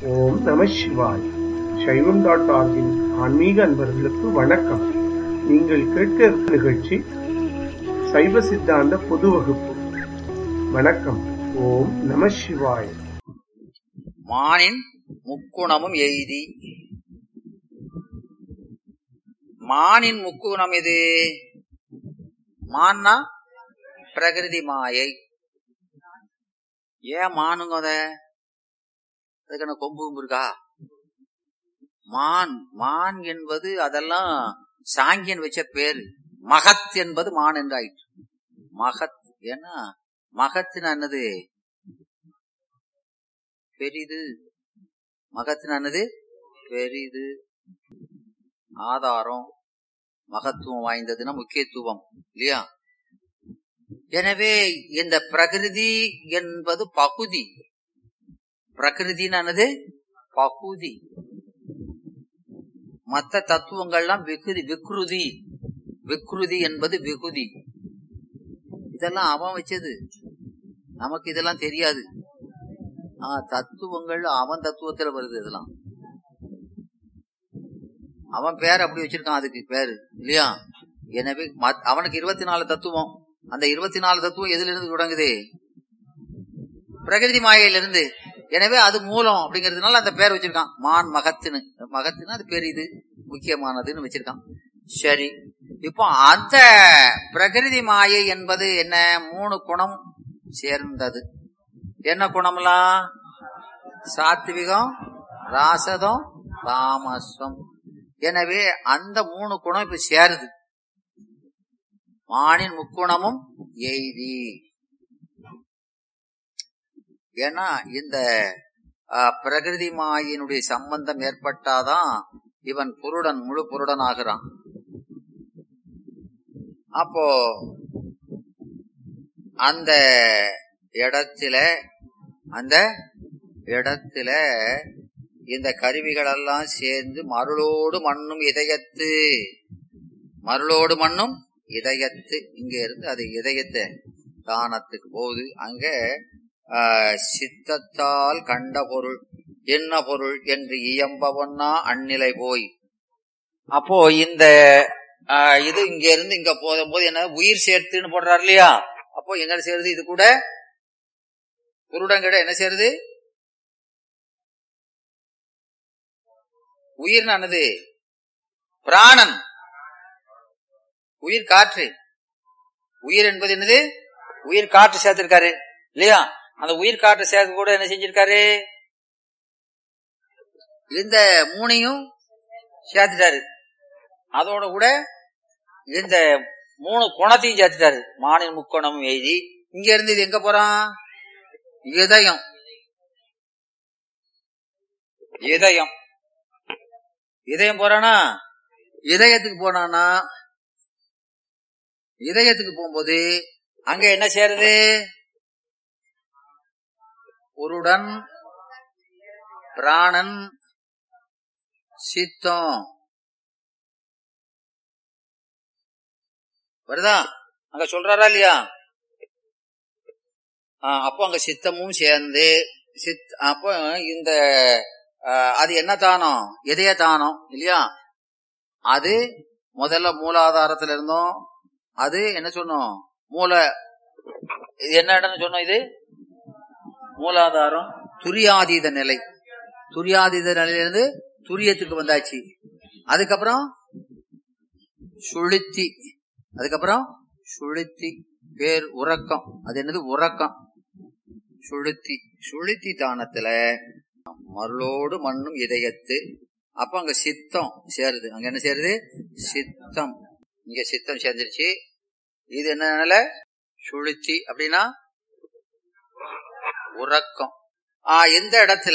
ஓம் நம சிவாய் சைவம் டாட் ஆர்கின் ஆன்மீக அன்பர்களுக்கு வணக்கம் நீங்கள் கேட்க இருக்கும் நிகழ்ச்சி சைவ சித்தாந்த பொது வகுப்பு வணக்கம் ஓம் நம சிவாய் மானின் முக்குணமும் எய்தி மானின் முக்குணம் எது மான்னா பிரகிருதி மாயை ஏன் மானுங்க அத அதுக்கான கொம்பு கொம்பு இருக்கா மான் மான் என்பது அதெல்லாம் சாங்கியன் வச்ச பேரு மகத் என்பது மான் என்றாயிற்று மகத் ஏன்னா மகத்துன்னு என்னது பெரிது மகத்துன்னு என்னது பெரிது ஆதாரம் மகத்துவம் வாய்ந்ததுன்னா முக்கியத்துவம் இல்லையா எனவே இந்த பிரகிருதி என்பது பகுதி பிரகிருதினானது பகுதி மற்ற தத்துவங்கள்லாம் விகுதி விக்ருதி விக்ருதி என்பது விகுதி இதெல்லாம் அவன் வச்சது நமக்கு இதெல்லாம் தெரியாது ஆஹ் தத்துவங்கள் அவன் தத்துவத்துல வருது இதெல்லாம் அவன் பேர் அப்படி வச்சிருக்கான் அதுக்கு பேரு இல்லையா எனவே மத்- அவனுக்கு இருபத்தி நாலு தத்துவம் அந்த இருபத்தி நாலு தத்துவம் எதுல இருந்து தொடங்குது பிரகிருதி மாயையிலிருந்து எனவே அது மூலம் அப்படிங்கிறதுனால அந்த பேர் வச்சிருக்கான் மான் மகத்துன்னு மகத்துன்னு அது பெரிது முக்கியமானதுன்னு வச்சிருக்கான் சரி இப்போ அந்த பிரகிருதி மாயை என்பது என்ன மூணு குணம் சேர்ந்தது என்ன குணம்லாம் சாத்விகம் ராசதம் தாமசம் எனவே அந்த மூணு குணம் இப்ப சேருது மானின் முக்குணமும் எய்தி ஏன்னா இந்த அஹ், பிரகிருதி மாயினுடைய சம்பந்தம் ஏற்பட்டாதான் இவன் புருடன் முழு புருடன் ஆகிறான் அப்போ அந்த இடத்துல அந்த இடத்துல இந்த கருவிகள் எல்லாம் சேர்ந்து மருளோடு மண்ணும் இதயத்து மருளோடு மண்ணும் இதயத்து இங்க இருந்து அது இதயத்தை தானத்துக்கு போகுது அங்க ஆஹ், சித்தத்தால் கண்ட பொருள் என்ன பொருள் என்று இயம்பவன்னா அந்நிலை போய் அப்போ இந்த ஆஹ், இது இங்க இருந்து இங்க போகும்போது என்ன உயிர் சேர்த்துன்னு போடுறாரு இல்லையா அப்போ எங்க சேருது இது கூட குருடங்கிட என்ன சேருது உயிர் என்னது பிராணன் உயிர் காற்று உயிர் என்பது என்னது உயிர் காற்று சேர்த்திருக்காரு இல்லையா அந்த உயிர் காற்று சேர்த்து கூட என்ன செஞ்சிருக்காரு இந்த மூணையும் சேர்த்துட்டாரு அதோட கூட இந்த மூணு குணத்தையும் சேர்த்துட்டாரு மானின் முக்கோணமும் எழுதி இங்க இருந்து இது எங்க போறான் இதயம் இதயம் இதயம் போறானா இதயத்துக்கு போனானா இதயத்துக்கு போகும்போது அங்க என்ன சேருது உருடன் பிராணன் சித்தம் வருதா அங்க சொல்றாரா இல்லையா ஆ, அப்போ அங்க சித்தமும் சேர்ந்து சித் அப்போ இந்த ஆ, அது என்ன தானம் இதய தானம் இல்லையா அது முதல்ல மூலாதாரத்துல இருந்தோம் அது என்ன சொன்னோம் மூல இது என்ன இடம்னு சொன்னோம் இது மூலாதாரம் துரியாதீத நிலை துரியாதீத நிலையிலிருந்து துரியத்துக்கு வந்தாச்சு அதுக்கப்புறம் சுளுத்தி அதுக்கப்புறம் சுளுத்தி பேர் உறக்கம் அது என்னது உறக்கம் சுளுத்தி சுளுத்தி தானத்துல மருளோடு மண்ணும் இதயத்து அப்ப அங்க சித்தம் சேருது அங்க என்ன சேருது சித்தம் இங்க சித்தம் சேர்ந்துருச்சு இது என்ன சுளுத்தி அப்படின்னா உறக்கம் ஆ எந்த இடத்துல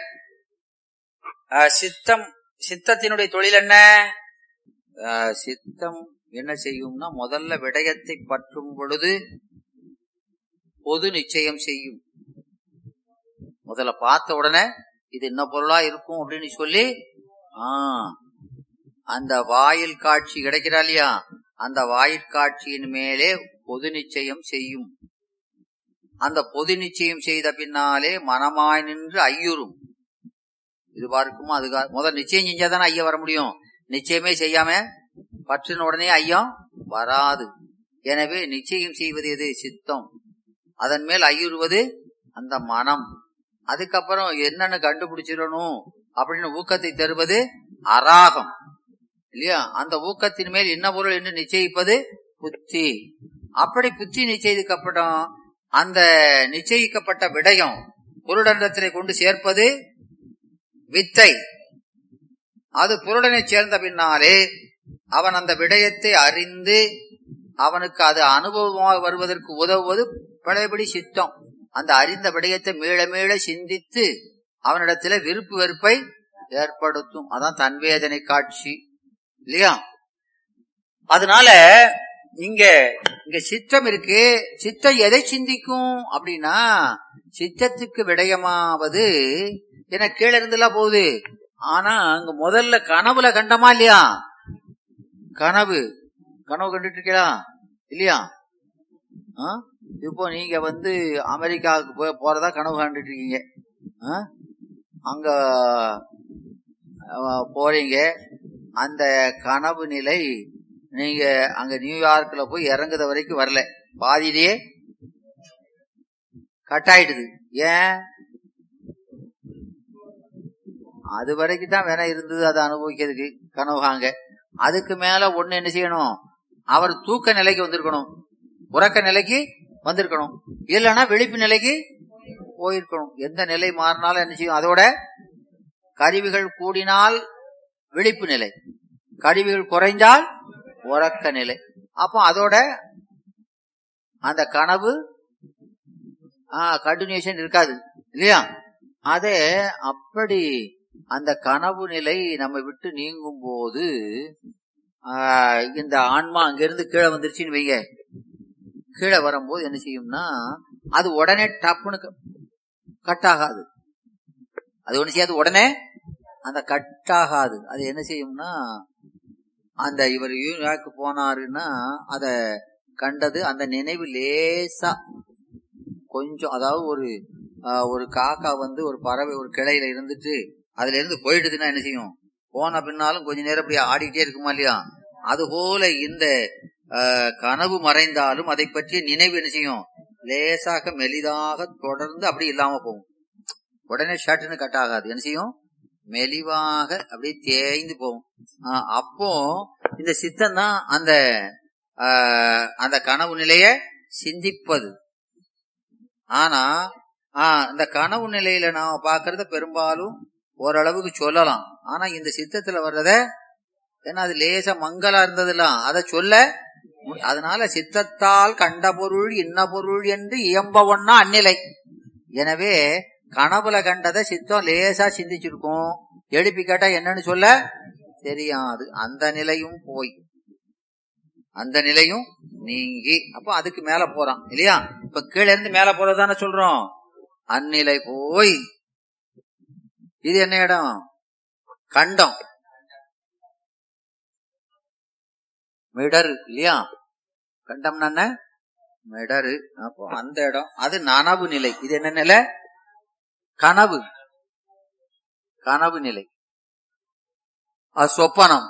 ஆ, சித்தம் சித்தத்தினுடைய தொழில் என்ன ஆ, சித்தம் என்ன செய்யும்னா முதல்ல விடயத்தை பற்றும் பொழுது பொது நிச்சயம் செய்யும் முதல்ல பார்த்த உடனே இது என்ன பொருளா இருக்கும் அப்படின்னு சொல்லி ஆ அந்த வாயில் காட்சி கிடைக்கிறா இல்லையா அந்த வாயில் காட்சியின் மேலே பொது நிச்சயம் செய்யும் அந்த பொது நிச்சயம் செய்த பின்னாலே மனமாய் நின்று ஐயுறும் இது பார்க்குமா அது முதல் நிச்சயம் செஞ்சாதானே ஐயம் வர முடியும் நிச்சயமே செய்யாம பற்றின உடனே ஐயம் வராது எனவே நிச்சயம் செய்வது எது சித்தம் அதன் மேல் ஐயுறுவது அந்த மனம் அதுக்கப்புறம் என்னன்னு கண்டுபிடிச்சிடணும் அப்படின்னு ஊக்கத்தை தருவது அராகம் இல்லையா அந்த ஊக்கத்தின் மேல் என்ன பொருள் என்று நிச்சயிப்பது புத்தி அப்படி புத்தி நிச்சயிக்கப்படும் அந்த நிச்சயிக்கப்பட்ட விடயம் பொருடண்டத்திலே கொண்டு சேர்ப்பது வித்தை அது பொருடனை சேர்ந்த பின்னாலே அவன் அந்த விடயத்தை அறிந்து அவனுக்கு அது அனுபவமாக வருவதற்கு உதவுவது பழையபடி சித்தம் அந்த அறிந்த விடயத்தை மீள மீள சிந்தித்து அவனிடத்துல விருப்பு வெறுப்பை ஏற்படுத்தும் அதான் தன்வேதனை காட்சி இல்லையா அதனால இங்க இங்க சித்தம் இருக்கு சித்தம் எதை சிந்திக்கும் அப்படின்னா சித்தத்துக்கு விடயமாவது என கீழே இருந்துலாம் போகுது ஆனா அங்க முதல்ல கனவுல கண்டமா இல்லையா கனவு கனவு கண்டுட்டு இருக்கீங்களா இல்லையா ஆ? இப்போ நீங்க வந்து அமெரிக்காவுக்கு போய் போறதா கனவு கண்டுட்டு இருக்கீங்க ஆ? அங்க அஹ், போறீங்க அந்த கனவு நிலை நீங்க அங்க நியூயார்க்ல போய் இறங்குத வரைக்கும் வரல பாதியிலேயே கட் ஆயிடுது ஏன் அது வரைக்கும் தான் வேணா இருந்தது அதை அனுபவிக்கிறதுக்கு கனவுகாங்க அதுக்கு மேல ஒண்ணு என்ன செய்யணும் அவர் தூக்க நிலைக்கு வந்திருக்கணும் உறக்க நிலைக்கு வந்திருக்கணும் இல்லைன்னா விழிப்பு நிலைக்கு போயிருக்கணும் எந்த நிலை மாறினாலும் என்ன செய்யும் அதோட கருவிகள் கூடினால் விழிப்பு நிலை கருவிகள் குறைந்தால் உறக்க நிலை அப்போ அதோட அந்த கனவு கண்டினியூஷன் இருக்காது இல்லையா அதே அப்படி அந்த கனவு நிலை நம்ம விட்டு நீங்கும் போது ஆஹ், இந்த ஆன்மா அங்கிருந்து கீழே வந்துருச்சுன்னு வைங்க கீழே வரும்போது என்ன செய்யும்னா அது உடனே டப்புன்னு கட் ஆகாது அது ஒண்ணு செய்யாது உடனே அந்த கட் ஆகாது அது என்ன செய்யும்னா அந்த இவர் யூனியாக்கு போனாருன்னா அத கண்டது அந்த நினைவு லேசா கொஞ்சம் அதாவது ஒரு ஆஹ், ஒரு காக்கா வந்து ஒரு பறவை ஒரு கிளையில இருந்துட்டு அதுல இருந்து போயிடுதுன்னா என்ன செய்யும் போன பின்னாலும் கொஞ்ச நேரம் அப்படியே ஆடிட்டே இருக்குமா இல்லையா அது போல இந்த ஆஹ், கனவு மறைந்தாலும் அதை பற்றிய நினைவு என்ன செய்யும் லேசாக மெலிதாக தொடர்ந்து அப்படி இல்லாம போகும் உடனே ஷர்ட்னு கட் ஆகாது என்ன செய்யும் மெலிவாக அப்படியே தேய்ந்து போகும் ஆஹ், அப்போ இந்த சித்தம் தான் அந்த ஆஹ், அந்த கனவு நிலைய சிந்திப்பது ஆனா ஆஹ், இந்த கனவு நிலையில நாம பாக்குறத பெரும்பாலும் ஓரளவுக்கு சொல்லலாம் ஆனா இந்த சித்தத்துல வர்றத ஏன்னா அது லேசா மங்களா இருந்ததுலாம் அதை சொல்ல மு- அதனால சித்தத்தால் கண்ட பொருள் இன்ன பொருள் என்று இயம்ப ஒன்னா அந்நிலை எனவே கனவுல கண்டதை சித்தம் லேசா சிந்திச்சிருக்கும் எழுப்பி கேட்டா என்னன்னு சொல்ல தெரியாது அந்த நிலையும் போய் அந்த நிலையும் நீங்கி அப்போ அதுக்கு மேல போறான் இல்லையா இப்ப கீழே இருந்து மேல போறதானே சொல்றோம் அந்நிலை போய் இது என்ன இடம் கண்டம் மிடரு இல்லையா கண்டம்னா என்ன மிடரு அப்போ அந்த இடம் அது நனவு நிலை இது என்ன நிலை கனவு கனவு நிலை அது சொப்பனம்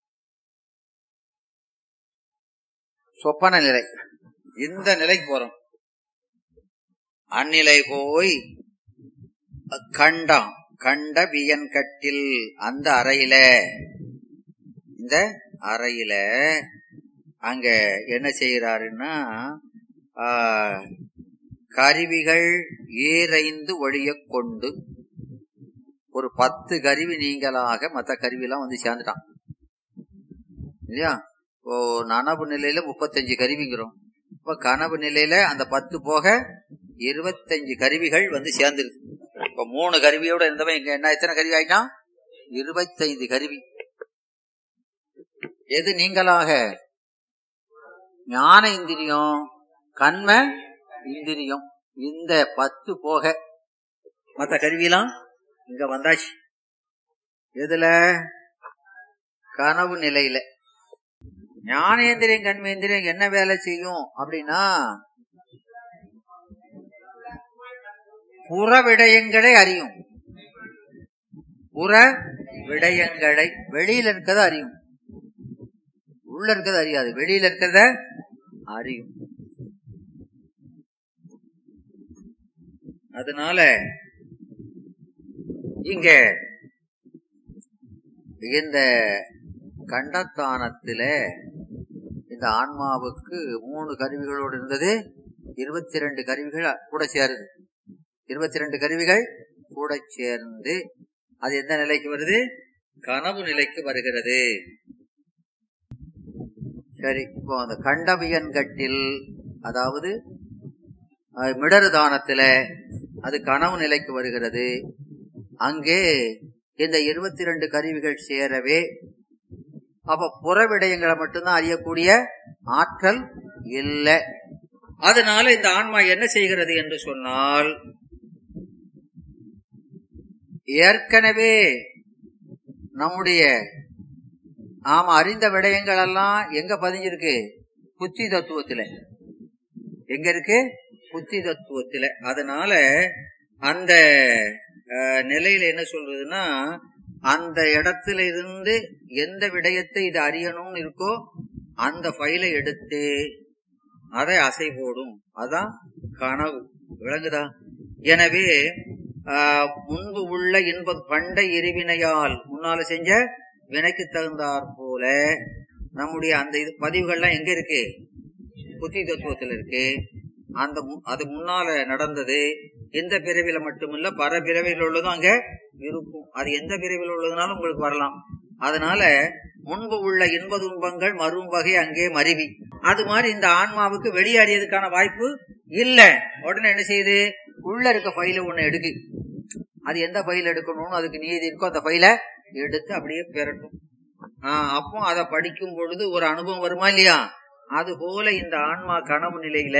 சொப்பன நிலை இந்த நிலைக்கு போறோம் அந்நிலை போய் கண்டம் கண்ட வியன் கட்டில் அந்த அறையில இந்த அறையில அங்க என்ன செய்யறாருன்னா ஆ, கருவிகள் ஈரைந்து ஒழிய கொண்டு ஒரு பத்து கருவி நீங்களாக மத்த கருவிலாம் வந்து சேர்ந்துட்டான் இல்லையா இப்போ நனவு நிலையில முப்பத்தஞ்சு கருவிங்கிறோம் இப்ப கனவு நிலையில அந்த பத்து போக இருபத்தஞ்சு கருவிகள் வந்து சேர்ந்துருது இப்ப மூணு கருவியோட இருந்தவன் இங்க என்ன எத்தனை கருவி ஆயிட்டான் இருபத்தைந்து கருவி எது நீங்களாக ஞான இந்திரியம் கண்ம இந்திரியம் இந்த பத்து போக மத்த கருவியெல்லாம் இங்க வந்தாச்சு எதுல கனவு நிலையில ஞானேந்திரியம் கண்மேந்திரியம் என்ன வேலை செய்யும் அப்படின்னா புற விடயங்களை அறியும் புற விடயங்களை வெளியில இருக்கிறத அறியும் உள்ள இருக்கிறத அறியாது வெளியில இருக்கிறத அறியும் அதனால இங்க இந்த கண்டத்தானத்தில இந்த ஆன்மாவுக்கு மூணு கருவிகளோடு இருந்தது இருபத்தி ரெண்டு கருவிகள் கூட சேருது இருபத்தி ரெண்டு கருவிகள் கூட சேர்ந்து அது எந்த நிலைக்கு வருது கனவு நிலைக்கு வருகிறது சரி இப்போ அந்த கண்டவியன் கட்டில் அதாவது அஹ், மிடறு தானத்துல அது கனவு நிலைக்கு வருகிறது அங்கே இந்த இருபத்தி ரெண்டு கருவிகள் சேரவே அப்ப புற விடயங்களை மட்டும்தான் அறியக்கூடிய ஆற்றல் இல்லை அதனால இந்த ஆன்மா என்ன செய்கிறது என்று சொன்னால் ஏற்கனவே நம்முடைய நாம அறிந்த விடயங்கள் எல்லாம் எங்க பதிஞ்சிருக்கு புத்தி தத்துவத்துல எங்க இருக்கு புத்தி தத்துவத்துல அதனால அந்த அஹ், நிலையில என்ன சொல்றதுன்னா அந்த இடத்துல இருந்து எந்த விடயத்தை இது அறியணும்னு இருக்கோ அந்த ஃபைலை எடுத்து அதை அசை போடும் அதான் கனவு விளங்குதா எனவே ஆஹ், முன்பு உள்ள இன்ப பண்டை எரிவினையால் முன்னால செஞ்ச வினைக்கு தகுந்தாற் போல நம்முடைய அந்த இது பதிவுகள்லாம் எங்க இருக்கு புத்தி தத்துவத்துல இருக்கு அந்த மு- அது முன்னால நடந்தது எந்த பிறவில மட்டுமில்ல பல பிறவியில் உள்ளதும் அங்க இருக்கும் அது எந்த பிறவியில் உள்ளதுனாலும் உங்களுக்கு வரலாம் அதனால முன்பு உள்ள இன்ப துன்பங்கள் மறும் வகை அங்கே மருவி அது மாதிரி இந்த ஆன்மாவுக்கு வெளியேறியதுக்கான வாய்ப்பு இல்ல உடனே என்ன செய்யுது உள்ள இருக்க ஃபைல ஒண்ணு எடுக்கு அது எந்த ஃபைல் எடுக்கணும்னு அதுக்கு நீதி இருக்கோ அந்த ஃபைல எடுத்து அப்படியே பெறட்டும் ஆஹ் அப்போ அதை படிக்கும் பொழுது ஒரு அனுபவம் வருமா இல்லையா அது போல இந்த ஆன்மா கனவு நிலையில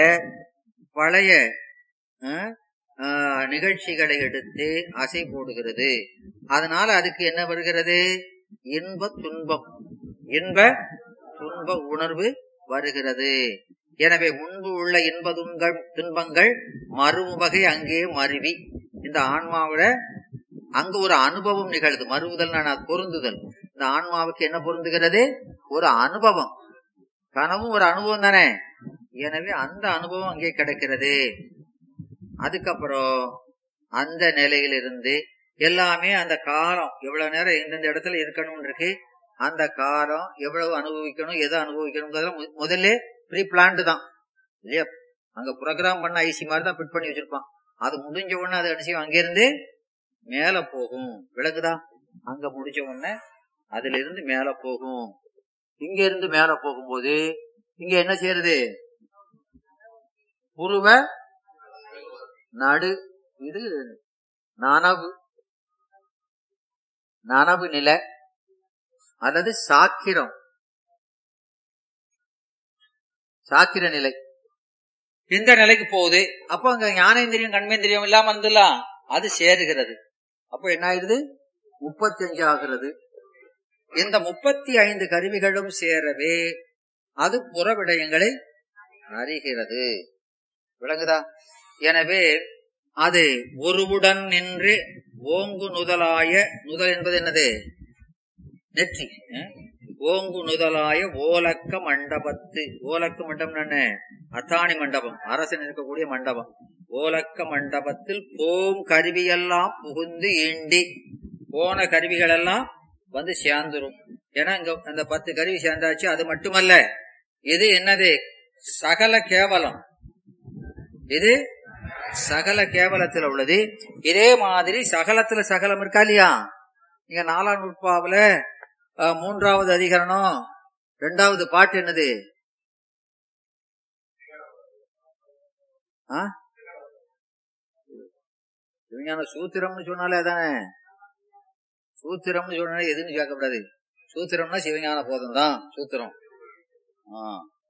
பழைய ஆஹ், ஆஹ், நிகழ்ச்சிகளை எடுத்து அசை போடுகிறது அதனால அதுக்கு என்ன வருகிறது இன்ப துன்பம் இன்ப துன்ப உணர்வு வருகிறது எனவே முன்பு உள்ள இன்ப துன்பங்கள் துன்பங்கள் மறுவகை அங்கே மருவி இந்த ஆன்மாவோட அங்க ஒரு அனுபவம் நிகழுது மறுவுதல் நான் பொருந்துதல் இந்த ஆன்மாவுக்கு என்ன பொருந்துகிறது ஒரு அனுபவம் கனவும் ஒரு அனுபவம் தானே எனவே அந்த அனுபவம் அங்கே கிடைக்கிறது அதுக்கப்புறம் அந்த நிலையிலிருந்து எல்லாமே அந்த காலம் எவ்வளவு நேரம் எந்தெந்த இடத்துல இருக்கணும்னு இருக்கு அந்த காலம் எவ்வளவு அனுபவிக்கணும் எதை அனுபவிக்கணுங்கிறத மு- முதல்ல ப்ரீ பிளான்டு தான் இல்லையா அங்க ப்ரோக்ராம் பண்ண ஐசி மாதிரி தான் ஃபிட் பண்ணி வச்சிருப்பான் அது முடிஞ்ச உடனே அது என்ன செய்யும் அங்கிருந்து மேல போகும் விளக்குதா அங்க முடிஞ்ச உடனே அதுல இருந்து மேல போகும் இங்க இருந்து மேல போகும்போது இங்க என்ன செய்யறது புருவ நடு இது நனவு நனவு நிலை அல்லது சாக்கிரம் சாக்கிர நிலை இந்த நிலைக்கு போகுது அப்ப அங்க ஞானேந்திரியம் கண்மேந்திரியம் இல்லாம இருந்துலாம் அது சேருகிறது அப்ப என்ன ஆயிருது முப்பத்தி அஞ்சு ஆகிறது இந்த முப்பத்தி ஐந்து கருவிகளும் சேரவே அது புற விடயங்களை அறிகிறது விளங்குதா எனவே அது ஒருவுடன் நின்று ஓங்கு நுதலாய நுதல் என்பது என்னது நெற்றி அஹ்? ஓங்கு நுதலாய ஓலக்க மண்டபத்து ஓலக்க மண்டபம் என்ன அத்தாணி மண்டபம் அரசன் இருக்கக்கூடிய மண்டபம் ஓலக்க மண்டபத்தில் போம் கருவியெல்லாம் புகுந்து ஈண்டி போன கருவிகள் எல்லாம் வந்து சேர்ந்துரும் ஏன்னா இங்க அந்த பத்து கருவி சேர்ந்தாச்சு அது மட்டுமல்ல இது என்னது சகல கேவலம் இது சகல கேவலத்துல உள்ளது இதே மாதிரி சகலத்துல சகலம் இருக்கா இல்லையா நீங்க நாலாம் நூற்பாவுல அஹ், மூன்றாவது அதிகரணம் ரெண்டாவது பாட்டு என்னது ஆ? விஞ்ஞான சூத்திரம்னு சொன்னாலே அதானே சூத்திரம்னு சொன்னாலே எதுன்னு கேட்கக்கூடாது சூத்திரம்னா சிவஞான போதம் தான் சூத்திரம் ஆ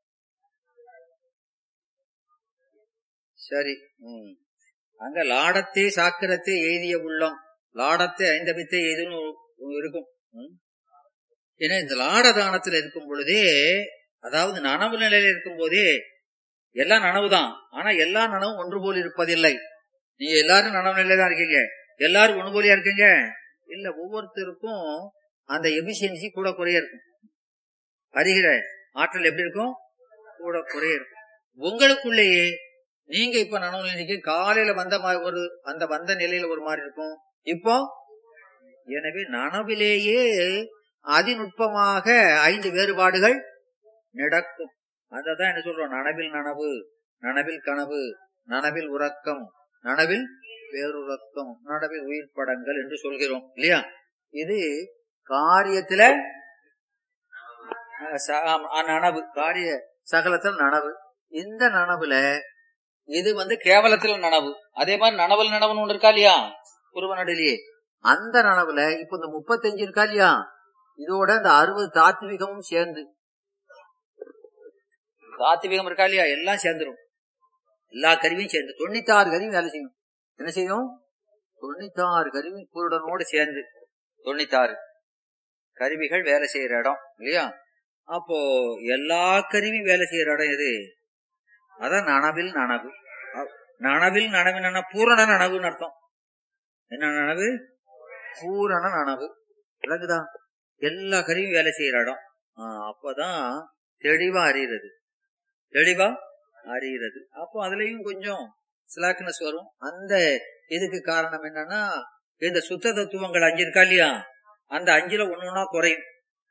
சரி ம் அங்க லாடத்தே சாக்கிரத்தே எய்திய உள்ளம் லாடத்தை ஐந்தபித்தே எதுன்னு இருக்கும் ம். ஏன்னா இந்த லாடதானத்துல இருக்கும் பொழுதே அதாவது நனவு நிலையில இருக்கும் போதே எல்லாம் நனவுதான் ஆனா எல்லா நனவும் ஒன்று போல் இருப்பதில்லை நீங்க எல்லாரும் நனவு நிலையில தான் இருக்கீங்க எல்லாரும் ஒன்று போலியா இருக்கீங்க இல்ல ஒவ்வொருத்தருக்கும் அந்த எபிசியன்சி கூட குறைய இருக்கும் அறிகிற ஆற்றல் எப்படி இருக்கும் கூட குறைய இருக்கும் உங்களுக்குள்ளேயே நீங்க இப்ப நனவு நிலைக்கு காலையில வந்த மாதிரி ஒரு அந்த வந்த நிலையில ஒரு மாதிரி இருக்கும் இப்போ எனவே நனவிலேயே அதிநுட்பமாக ஐந்து வேறுபாடுகள் நடக்கும் அததான் என்ன சொல்றோம் நனவில் நனவு நனவில் கனவு நனவில் உறக்கம் நனவில் வேறுறக்கம் நனவில் உயிர் படங்கள் என்று சொல்கிறோம் இல்லையா இது காரியத்துல அஹ், ச- ஆம், அஹ், நனவு காரிய சகலத்தில் நனவு இந்த நனவுல இது வந்து கேவலத்துல நனவு அதே மாதிரி நனவல் நனவுன்னு ஒண்ணு இருக்கா இல்லையா புருவ நடுலையே அந்த நனவுல இப்ப இந்த முப்பத்தஞ்சு இருக்கா இல்லையா இதோட இந்த அறுபது தாத்விகமும் சேர்ந்து தாத்விகம் இருக்கா இல்லையா எல்லாம் சேர்ந்துரும் எல்லா கருவியும் சேர்ந்து தொண்ணூத்தாறு கருவி வேலை செய்யும் என்ன செய்யும் தொண்ணூத்தாறு கருவி குருடனோடு சேர்ந்து தொண்ணூத்தாறு கருவிகள் வேலை செய்யற இடம் இல்லையா அப்போ எல்லா கருவியும் வேலை செய்யற இடம் எது அதான் நனவில் நனவு அ- நனவில் நனவு நன பூரண நனவுன்னு அர்த்தம் என்ன நனவு பூரண நனவு விளங்குதா எல்லா கருவியும் வேலை செய்யற இடம் ஆ, அப்பதான் தெளிவா அறிகிறது தெளிவா அறிகிறது அப்போ அதுலயும் கொஞ்சம் ஸ்லாக்னஸ் வரும் அந்த இதுக்கு காரணம் என்னன்னா இந்த சுத்த தத்துவங்கள் அஞ்சு இருக்கா இல்லையா அந்த அஞ்சுல ஒண்ணு ஒண்ணா குறையும்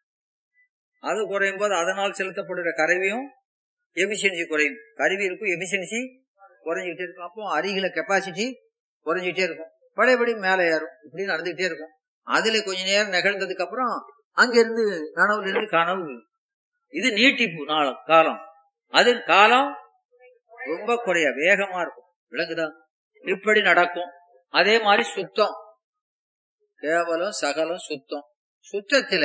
அது குறையும் போது அதனால் செலுத்தப்படுற கருவியும் எபிசியன்சி குறையும் கருவி இருக்கும் எபிசியன்சி குறைஞ்சிக்கிட்டே இருக்கும் அப்போ அருகில கெப்பாசிட்டி குறைஞ்சிட்டே இருக்கும் பழையபடி மேலே ஏறும் இப்படி நடந்துகிட்டே இருக்கும் அதுல கொஞ்ச நேரம் நிகழ்ந்ததுக்கு அப்புறம் அங்கிருந்து நனவுல இருந்து கனவு இது நீட்டிப்பு நாள் காலம் அது காலம் ரொம்ப குறைய வேகமா இருக்கும் விளங்குதா இப்படி நடக்கும் அதே மாதிரி சுத்தம் கேவலம் சகலம் சுத்தம் சுத்தத்துல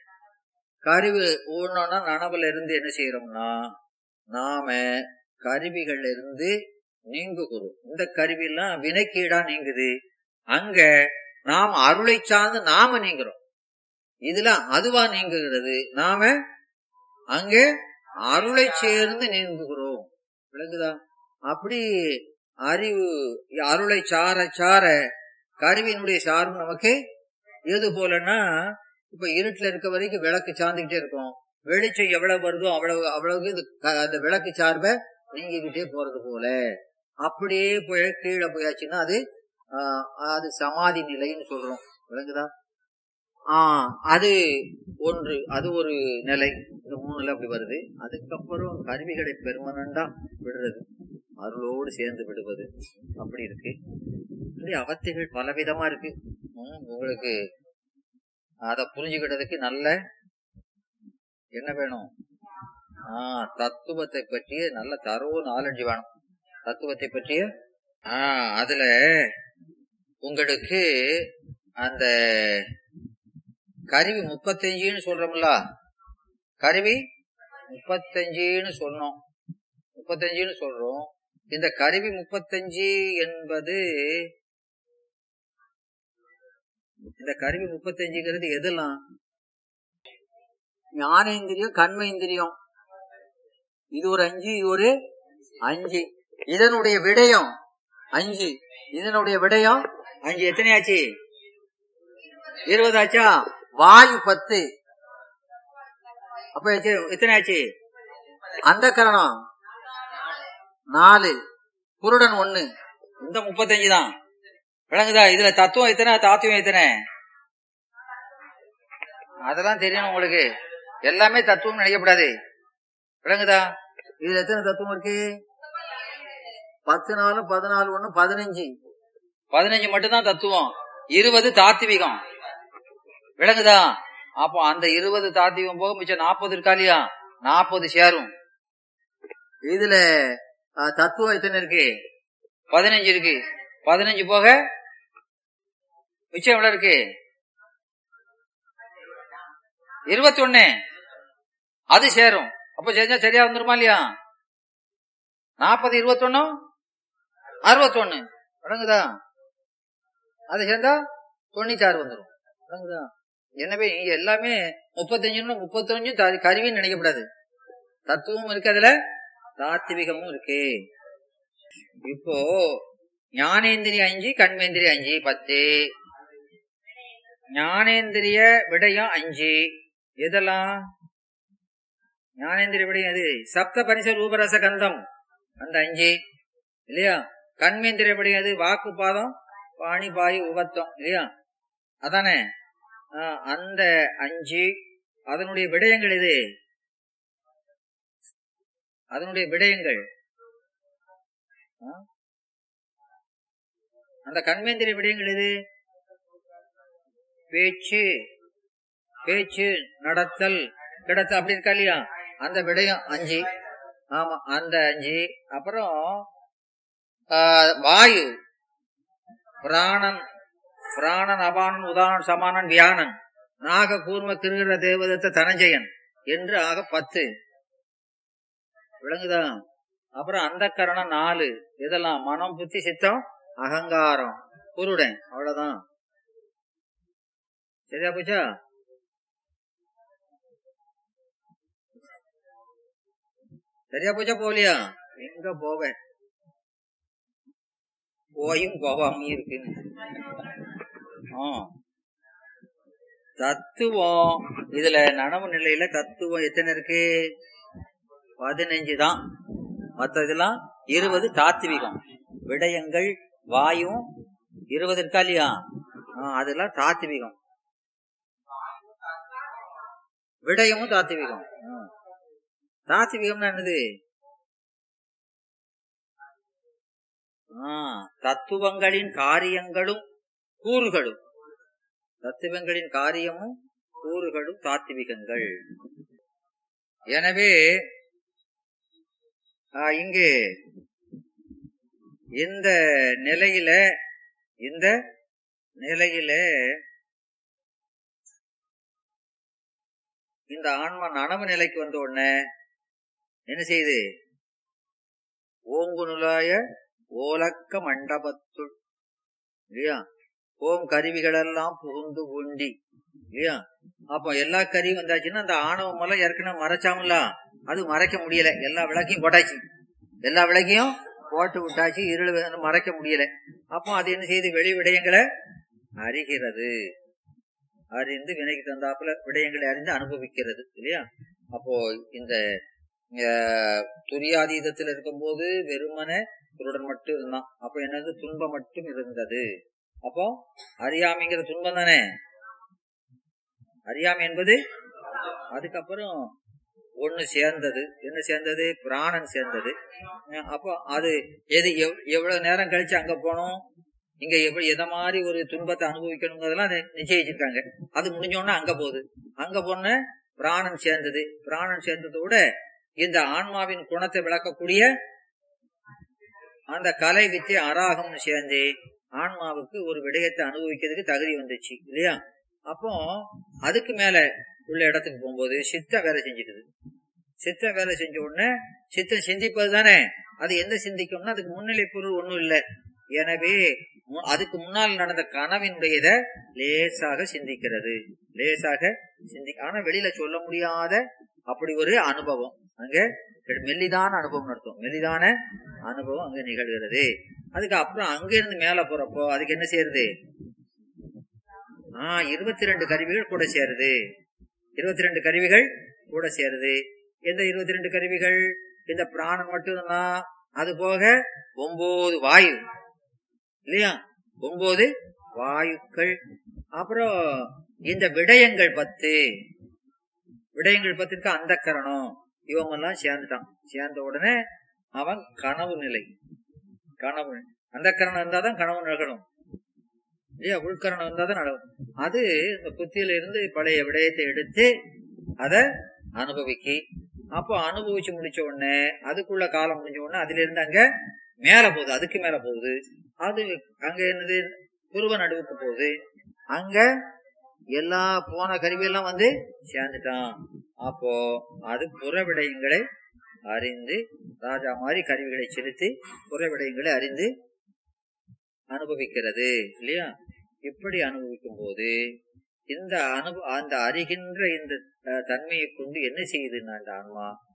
கருவி ஊனோன்னா நனவுல இருந்து என்ன செய்யறோம்னா நாம கருவிகள்ல இருந்து நீங்குகிறோம் இந்த கருவி எல்லாம் வினைக்கீடா நீங்குது அங்க நாம் அருளை சார்ந்து நாம நீங்குறோம் இதுல அதுவா நீங்குகிறது நாம அங்கே அருளை சேர்ந்து நீங்குகிறோம் விளங்குதா அப்படி அறிவு அருளை சார சார கருவியினுடைய சார்பு நமக்கு எது போலன்னா இப்ப இருட்டுல இருக்க வரைக்கும் விளக்கு சார்ந்துகிட்டே இருக்கும் வெளிச்சம் எவ்வளவு வருதோ அவ்வளவு அவ்வளவு இது க- அந்த விளக்கு சார்பை நீங்கிக்கிட்டே போறது போல அப்படியே போய் கீழே போயாச்சுன்னா அது ஆஹ், அது சமாதி நிலைன்னு சொல்றோம் விளங்குதா ஆஹ் அது ஒன்று அது ஒரு நிலை இந்த மூணுல அப்படி வருது அதுக்கப்புறம் கருவிகளை பெர்மனண்டா விடுறது அருளோடு சேர்ந்து விடுவது அப்படி இருக்கு இப்படி அவத்தைகள் பலவிதமா இருக்கு ம், உங்களுக்கு அத புரிஞ்சுக்கிட்டதுக்கு நல்ல என்ன வேணும் ஆஹ் தத்துவத்தை பற்றிய நல்ல தரவு நாலஞ்சு வேணும் தத்துவத்தை பற்றிய ஆஹ் அதுல உங்களுக்கு அந்த கருவி முப்பத்தஞ்சுன்னு சொல்றோம்ல கருவி முப்பத்தஞ்சுன்னு சொன்னோம் முப்பத்தஞ்சுன்னு சொல்றோம் இந்த கருவி முப்பத்தஞ்சு என்பது இந்த கருவி முப்பத்தஞ்சுங்கிறது எதெல்லாம் ஞானேந்திரியம் கண்ம இந்திரியம் இது ஒரு அஞ்சு இது ஒரு அஞ்சு இதனுடைய விடயம் அஞ்சு இதனுடைய விடயம் அஞ்சு எத்தனை ஆச்சு இருபது ஆச்சா வாயு பத்து அப்ப எத்தனை- எத்தனை ஆச்சு அந்த கரணம் நாலு குருடன் ஒண்ணு இந்த முப்பத்தஞ்சு தான் விளங்குதா இதுல தத்துவம் எத்தனை தாத்துவம் எத்தனை அதெல்லாம் தெரியணும் உங்களுக்கு எல்லாமே தத்துவம் நினைக்கப்படாது விளங்குதா இதுல எத்தனை தத்துவம் இருக்கு பத்து நாலு பதினாலு ஒண்ணு பதினஞ்சு பதினஞ்சு மட்டும்தான் தத்துவம் இருபது தாத்விகம் விளங்குதா அப்போ அந்த இருபது தாத்விகம் போக மிச்சம் நாற்பது இருக்கா இல்லையா நாற்பது சேரும் இதுல அஹ், தத்துவம் எத்தனை இருக்கு பதினஞ்சு இருக்கு பதினஞ்சு போக மிச்சம் எவ்வளவு இருக்கு இருபத்தி ஒண்ணு அது சேரும் அப்ப செஞ்சா சரியா வந்துருமா இல்லையா நாற்பது இருபத்தி ஒண்ணு அறுபத்தி ஒண்ணு விளங்குதா அது சேர்ந்தா தொண்ணூத்தாறு வந்துடும் விளங்குதா எனவே இங்க எல்லாமே முப்பத்தஞ்சுன்னு முப்பத்தஞ்சும் த- கருவின்னு நினைக்கப்படாது தத்துவமும் இருக்கு அதுல தாத்விகமும் இருக்கு இப்போ ஞானேந்திரி அஞ்சு கண்மேந்திரி அஞ்சு பத்து ஞானேந்திரிய விடயம் அஞ்சு எதெல்லாம் ஞானேந்திரிய விடயம் எது சப்த பரிச ரூபரச கந்தம் அந்த அஞ்சு இல்லையா கண்மேந்திரிய விடயம் எது வாக்கு பாதம் பாணி பாயு உபத்தம் இல்லையா அதானே ஆ, அந்த அஞ்சு அதனுடைய விடயங்கள் எது அதனுடைய விடயங்கள் ஆ? அந்த கண்மேந்திரிய விடயங்கள் எது பேச்சு பேச்சு நடத்தல் கிடத்தல் அப்படி இருக்கா இல்லையா அந்த விடயம் அஞ்சு ஆமா அந்த அஞ்சு அப்புறம் ஆ, வாயு பிராணன் பிராணன் அபானன் உதாரணன் சமானன் வியானன் நாக கூர்ம கிருகிற தேவதத்த தனஞ்சயன் என்று ஆக பத்து விளங்குதா அப்புறம் அந்த கரணம் நாலு இதெல்லாம் மனம் புத்தி சித்தம் அகங்காரம் குருடன் அவ்வளவுதான் சரியா போச்சா சரியா போச்சா போகலையா எங்க போவ போயும் போவாம இருக்கு ஆ. தத்துவம் இதுல நனவு நிலையில தத்துவம் எத்தனை இருக்கு பதினஞ்சு தான் மத்ததெல்லாம் இருபது தாத்விகம் விடயங்கள் வாயும் இருபது இருக்கா இல்லையா ஆ, அதெல்லாம் தாத்விகம் விடயமும் தாத்விகம் ம். தாத்விகம்னா என்னது ஆ, தத்துவங்களின் காரியங்களும் கூறுகளும் தத்துவங்களின் காரியமும் கூறுகளும் தாத்விகங்கள் எனவே ஆ, இங்கே இந்த நிலையில இந்த நிலையில இந்த ஆன்மா நனவு நிலைக்கு வந்த உடனே என்ன செய்யுது ஓங்கு நுழாய ஓலக்க மண்டபத்துள் இல்லையா ஓம் கருவிகளெல்லாம் புகுந்து உண்டி இல்லையா அப்போ எல்லா கருவியும் வந்தாச்சுன்னா அந்த ஆணவம் எல்லாம் ஏற்கனவே மறைச்சாமல அது மறைக்க முடியல எல்லா விளக்கையும் போட்டாச்சு எல்லா விளக்கையும் போட்டு விட்டாச்சு இருள் வந்து மறைக்க முடியல அப்போ அது என்ன செய்யுது வெளி விடயங்களை அறிகிறது அறிந்து வினைக்கு தந்தாப்புல விடயங்களை அறிந்து அனுபவிக்கிறது இல்லையா அப்போ இந்த அஹ், துரியாதீதத்தில் இருக்கும்போது வெறுமனே குருடன் மட்டும் இருந்தான் அப்போ என்னது துன்பம் மட்டும் இருந்தது அப்போ அறியாமைங்கிற துன்பம் தானே அறியாமை என்பது அதுக்கப்புறம் ஒண்ணு சேர்ந்தது என்ன சேர்ந்தது பிராணன் சேர்ந்தது அஹ் அப்போ அது எது எவ்- எவ்வளவு நேரம் கழிச்சு அங்க போனோம் இங்க எப்படி எதை மாதிரி ஒரு துன்பத்தை அனுபவிக்கணுங்கிறதெல்லாம் நி- நிச்சயிச்சிருக்காங்க அது முடிஞ்ச உடனே அங்க போகுது அங்க போன பிராணன் சேர்ந்தது பிராணன் சேர்ந்ததோட இந்த ஆன்மாவின் குணத்தை விளக்கக்கூடிய அந்த கலை வித்தை அராகம்னு சேர்ந்து ஆன்மாவுக்கு ஒரு விடயத்தை அனுபவிக்கிறதுக்கு தகுதி வந்துச்சு இல்லையா அப்போ அதுக்கு மேல உள்ள இடத்துக்கு போகும்போது சித்தம் வேலை செஞ்சுக்குது சித்தம் வேலை செஞ்ச உடனே சித்தம் சிந்திப்பது தானே அது எந்த சிந்திக்கும்னா அதுக்கு முன்னிலை பொருள் ஒண்ணும் இல்லை எனவே மு- அதுக்கு முன்னால் நடந்த கனவினுடையத லேசாக சிந்திக்கிறது லேசாக சிந்தி ஆனா வெளியில சொல்ல முடியாத அப்படி ஒரு அனுபவம் அங்க மெல்லிதான அனுபவம் நடத்தும் மெல்லிதான அனுபவம் அங்க நிகழ்கிறது அதுக்கு அப்புறம் அங்க இருந்து மேல போறப்போ அதுக்கு என்ன செய்யறது ஆஹ் இருபத்தி ரெண்டு கருவிகள் கூட சேருது இருபத்தி ரெண்டு கருவிகள் கூட சேருது எந்த இருபத்தி ரெண்டு கருவிகள் இந்த பிராணம் மட்டும்தான் அது போக ஒன்பது வாயு இல்லையா ஒன்பது வாயுக்கள் அப்புறம் இந்த விடயங்கள் பத்து விடயங்கள் பத்திற்கு அந்த கரணம் இவங்கெல்லாம் சேர்ந்துட்டான் சேர்ந்த உடனே அவன் கனவு நிலை கனவு அந்த கரணம் இருந்தாதான் கனவு நிகழும் இல்லையா உள்கரணம் இருந்தாதான் நடக்கும் அது இந்த புத்தியில இருந்து பழைய விடயத்தை எடுத்து அத அனுபவிக்கி அப்போ அனுபவிச்சு முடிச்ச உடனே அதுக்குள்ள காலம் முடிஞ்ச உடனே அதுல இருந்து அங்க மேல போகுது அதுக்கு மேல போகுது அது அங்க என்னது துருவ நடுவுக்கு போகுது அங்க எல்லா போன கருவியெல்லாம் வந்து சேர்ந்துட்டான் அப்போ அது புற விடயங்களை அறிந்து ராஜா மாதிரி கருவிகளை செலுத்தி புற விடயங்களை அறிந்து அனுபவிக்கிறது இல்லையா இப்படி அனுபவிக்கும் போது இந்த அனுபவ அந்த அறிகின்ற இந்த அஹ், தன்மையை கொண்டு என்ன செய்யுதுன்னா இந்த ஆன்மா